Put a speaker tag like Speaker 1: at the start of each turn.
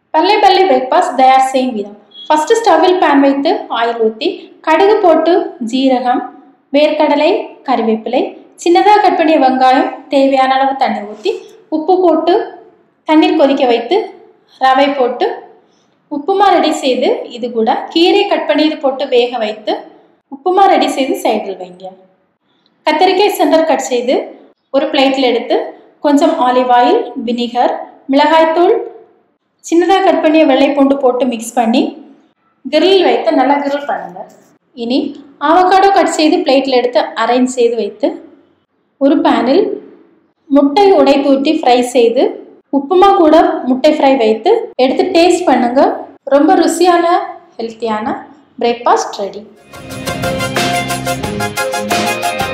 Speaker 1: பல்லை பல்லை பிரேக்ஃபாஸ்ட் தயார் செய்யும் விதம் ஃபர்ஸ்ட் ஸ்டவ்வில் பேன் வைத்து ஆயில் ஊற்றி கடுகு போட்டு ஜீரகம் வேர்க்கடலை கறிவேப்பிலை சின்னதாக கட் பண்ணிய வெங்காயம் தேவையான அளவு தண்ணி ஊற்றி உப்பு போட்டு தண்ணீர் கொதிக்க வைத்து ரவை போட்டு உப்புமா ரெடி செய்து இது கூட கீரை கட் பண்ணி இது போட்டு வேக வைத்து உப்புமா ரெடி செய்து சைடில் வைங்க கத்திரிக்காய் சென்டர் கட் செய்து ஒரு பிளேட்டில் எடுத்து கொஞ்சம் ஆலிவ் ஆயில் வினிகர் மிளகாய்த்தூள் சின்னதாக கட் பண்ணிய வெள்ளை பூண்டு போட்டு மிக்ஸ் பண்ணி கிரில் வைத்து நல்லா கிரில் பண்ணுங்க இனி ஆவக்காடோ கட் செய்து பிளேட்டில் எடுத்து அரேஞ்ச் செய்து வைத்து ஒரு பேனில் முட்டை உடைத்து ஊற்றி ஃப்ரை செய்து உப்புமா கூட முட்டை ஃப்ரை வைத்து எடுத்து டேஸ்ட் பண்ணுங்க ரொம்ப ருசியான ஹெல்த்தியான பிரேக்ஃபாஸ்ட் ரெடி